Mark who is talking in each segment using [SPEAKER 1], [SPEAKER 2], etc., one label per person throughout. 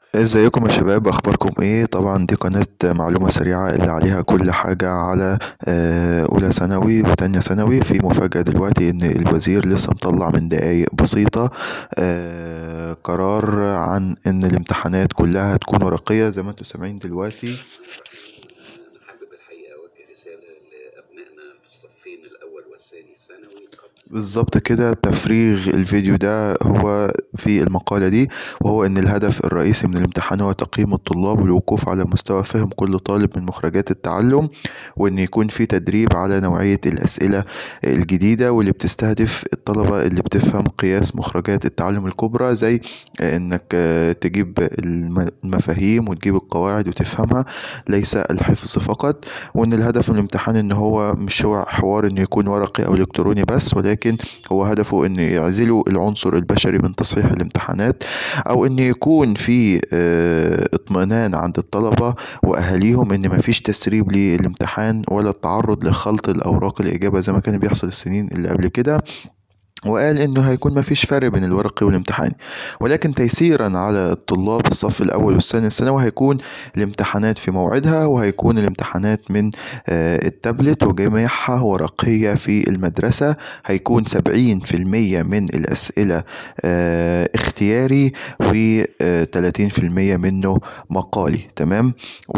[SPEAKER 1] ازيكم يا شباب اخباركم ايه طبعا دي قناة معلومة سريعة اللي عليها كل حاجة على آه، اولى ثانوي وتانية ثانوي في مفاجأة دلوقتي ان الوزير لسه مطلع من دقايق بسيطة آه، قرار عن ان الامتحانات كلها هتكون ورقية زي ما انتم سامعين دلوقتي
[SPEAKER 2] أنا حابب الحقيقة أوجه رسالة لأبنائنا في الصفين الأول والثاني الثانوي قبل
[SPEAKER 1] بالظبط كده تفريغ الفيديو ده هو في المقالة دي وهو إن الهدف الرئيسي من الامتحان هو تقييم الطلاب والوقوف على مستوى فهم كل طالب من مخرجات التعلم وإن يكون في تدريب على نوعية الأسئلة الجديدة واللي بتستهدف الطلبة اللي بتفهم قياس مخرجات التعلم الكبرى زي إنك آه، تجيب الم- المفاهيم وتجيب القواعد وتفهمها ليس الحفظ فقط وإن الهدف من الامتحان إن هو مش هو حوار إنه يكون ورقي أو إلكتروني بس ولكن هو هدفه إنه يعزلوا العنصر البشري من تصحيح الامتحانات أو إن يكون في آه، اطمئنان عند الطلبة وأهاليهم إن مفيش تسريب للامتحان ولا التعرض لخلط الأوراق الإجابة زي ما كان بيحصل السنين اللي قبل كده وقال انه هيكون مفيش فرق بين الورقي والامتحاني ولكن تيسيرا على الطلاب الصف الاول والثاني الثانوي هيكون الامتحانات في موعدها وهيكون الامتحانات من آه، التابلت وجميعها ورقية في المدرسة هيكون سبعين في المية من الأسئلة آه، اختياري وتلاتين في المية منه مقالي تمام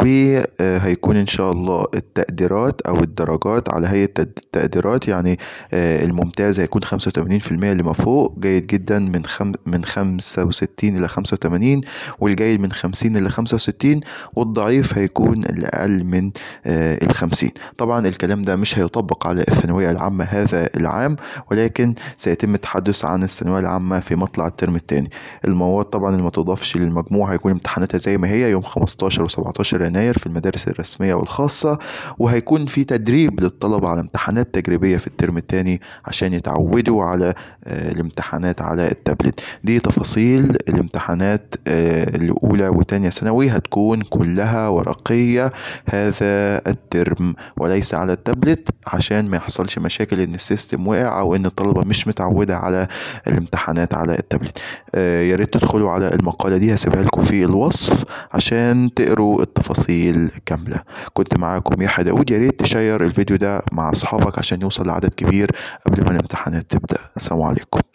[SPEAKER 1] وهيكون إن شاء الله التقديرات أو الدرجات على هيئة التقديرات يعني آه، الممتاز هيكون خمسة وتمانين في المية لما فوق جيد جدا من خم من خمسة وستين إلى خمسة وتمانين والجيد من خمسين إلى خمسة وستين والضعيف هيكون الأقل من آه، الخمسين طبعا الكلام ده مش هيطبق على الثانوية العامة هذا العام ولكن سيتم التحدث عن الثانوية العامة في مطلع الترم الثاني المواد طبعا اللي ما تضافش للمجموع هيكون امتحاناتها زي ما هي يوم 15 و17 يناير في المدارس الرسمية والخاصة وهيكون في تدريب للطلبة على امتحانات تجريبية في الترم الثاني عشان يتعودوا على آه، الامتحانات على التابلت دي تفاصيل الامتحانات آه، الأولى وتانية ثانوي هتكون كلها ورقية هذا الترم وليس على التابلت عشان ما يحصلش مشاكل ان السيستم وقع او ان الطلبة مش متعودة على الامتحانات على التابلت آه، يا ريت تدخلوا على المقالة دي هسيبها لكم في الوصف عشان تقروا التفاصيل كاملة كنت معاكم يحيى داود يا ريت تشير الفيديو ده مع اصحابك عشان يوصل لعدد كبير قبل ما الامتحانات تبدأ السلام عليكم